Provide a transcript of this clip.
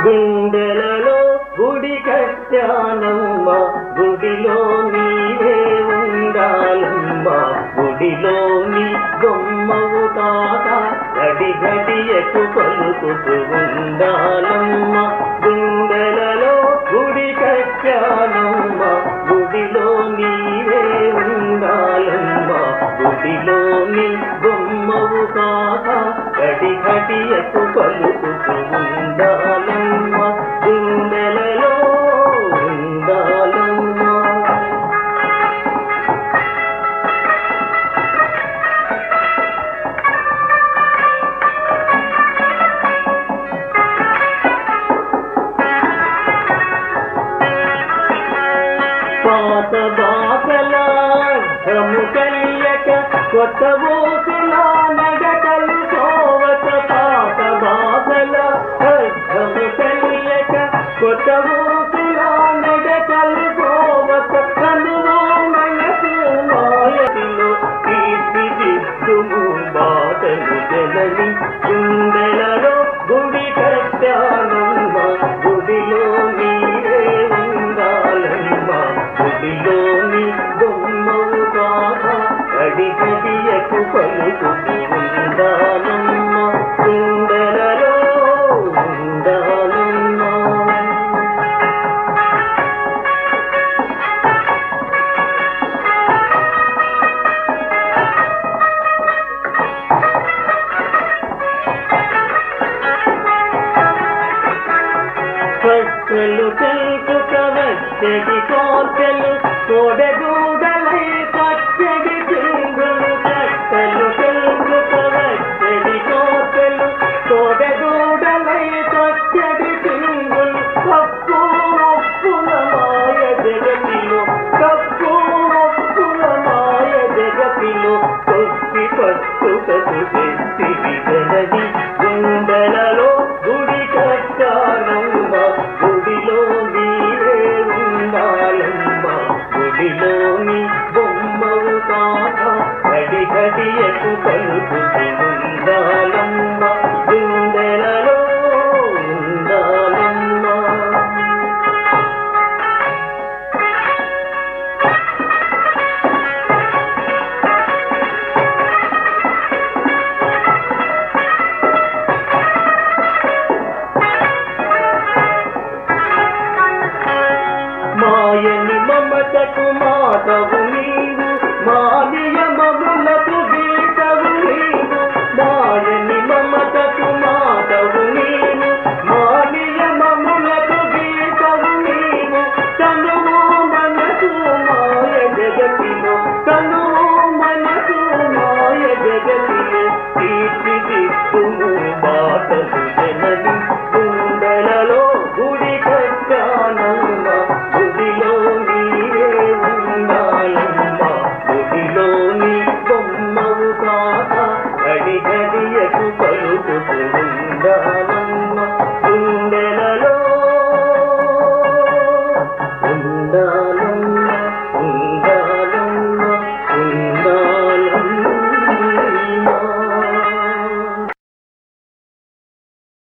గుండెలలో గుడి కట్టానమ్మ గుడిలో నీవే ఉండాలమ్మ గుడిలో నీ బొమ్మవు తాత గడి గడియకు పలుకుతూ ఉండాలమ్మ గుండెలలో గుడి కట్టానమ్మ గుడిలో నీవే ఉండాలమ్మ గుడిలో నీ బొమ్మవు తాత గడి గడియకు పలుకుతూ ఉండాలమ్మ గుండెలలో ఉండాలమ్మ పాత బాకల ధము కలియక కొత్త ఊసుల నగకలు సోవత పాత బాకల ధము కలియక కొత్త ఊసుల నగకలు సోవత కనుమో మనసు మాయతిలో తీర్చిదిద్దుము బాటలు జనని గుండెలలో గుడి కట్టానమ్మ గుడిలో నీవే ఉండాలమ్మ గుడిలోని బొమ్మవు కాక గడి గడియకు పలుకుతూ ఉండాలమ్మ గుండెలలో ఉండాలమ్మ పచ్చలు తెలుసుక వచ్చడి కోర్చెలు కోడగూడలై పచ్చడి చింగులు పచ్చలు తెలుసుక వచ్చడి కోర్చెలు కోడగూడలై పచ్చడి చింగులు కప్పు ఒప్పుల మాయ జగతిలో కప్పు ఒప్పుల మాయ జగతిలో కొద్ది పట్టుకకు శక్తి విగనది గుండెలలో గుడి కట్టానమ్మ గుడిలో నీవే ఉండాలమ్మ గుడిలోని బొమ్మవు కాక గడి గడియకు పలుకుతూ ఉండాలమ్మ గుండెలలో ఉండాలమ్మ మాయని మమతకు మాతవు నీవు మాలియ మములకు గీతవు నీవు మాయని మమతకు మాతవు నీవు మాలియ మములకు గీతవు నీవు తనువు మనసు మాయ జగతిలో తనువు మనసు మాయ జగతిలో తీర్చి